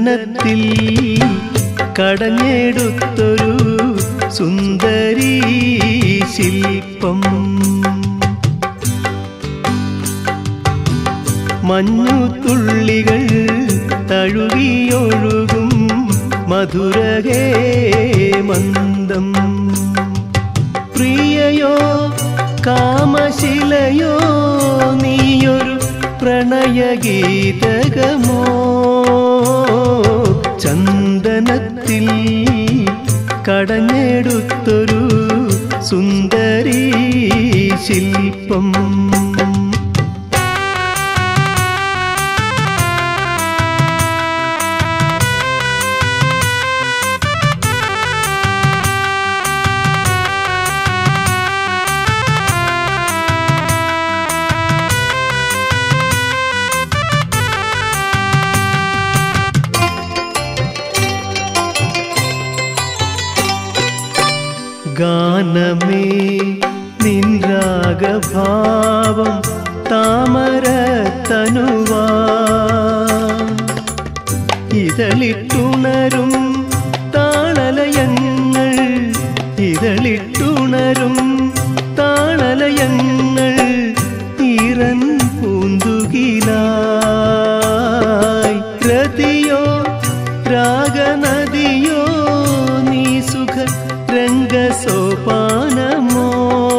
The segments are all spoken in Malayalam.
ചന്ദനത്തിൽ കടഞ്ഞെടുത്തൊരു സുന്ദരീ ശില്പം മഞ്ഞുതുള്ളികൾ തഴുകിയൊഴുകും മധുരഹേ മന്ദം പ്രിയയോ കാമശിലയോ നീയൊരു പ്രണയഗീതകമോ ചന്ദനത്തിൽ കടഞ്ഞെടുത്തൊരു സുന്ദരീ ശില്പം ഗാനമേ നിൻരാഗഭാവം താമര തനുവാ ഇതളിട്ടുണരും താളലയങ്ങൾ ഇതളിട്ടുണരും താളലയങ്ങൾ ഈറൻ പൂന്തുകിലായി രതിയോ രാഗനദിയോ നീ സുഖ രംഗസോപാനമോ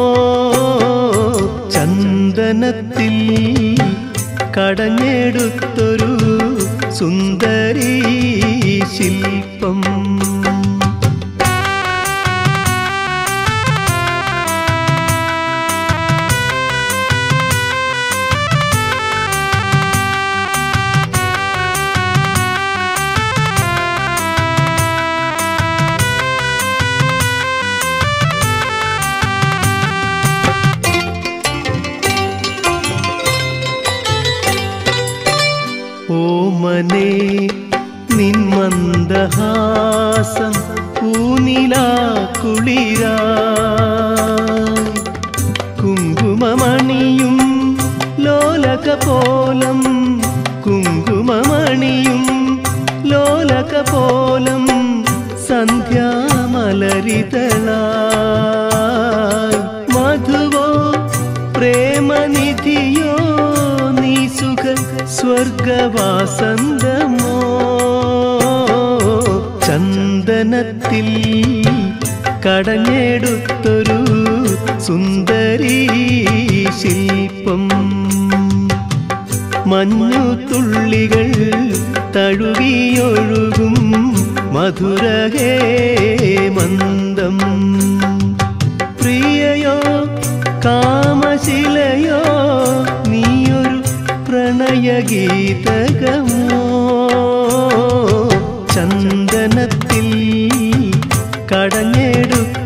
ചന്ദനത്തിൽ കടഞ്ഞെടുത്തൊരു സുന്ദരീ ശില്പം ഓമനെ നിന്മന്ദഹാസം പൂനിലാ കുളിരാ കുങ്കുമമണിയും ലോലകപോലം കുങ്കുമമണിയും ലോലകപോലം സന്ധ്യാമലരിതളായി മധുവോ പ്രേമനിധിയോ നീ സുഖ സ്വർഗവാസന്തമോ ചന്ദനത്തിൽ കടഞ്ഞെടുത്തൊരു സുന്ദരീ ശില്പം മഞ്ഞുതുള്ളികൾ തഴുകിയൊഴുകും മധുരഹേ മന്ദം പ്രിയയോ കാമശിലയോ നീയൊരു പ്രണയഗീതകമോ ചന്ദനത്തിൽ കടഞ്ഞെടുത്തൊരു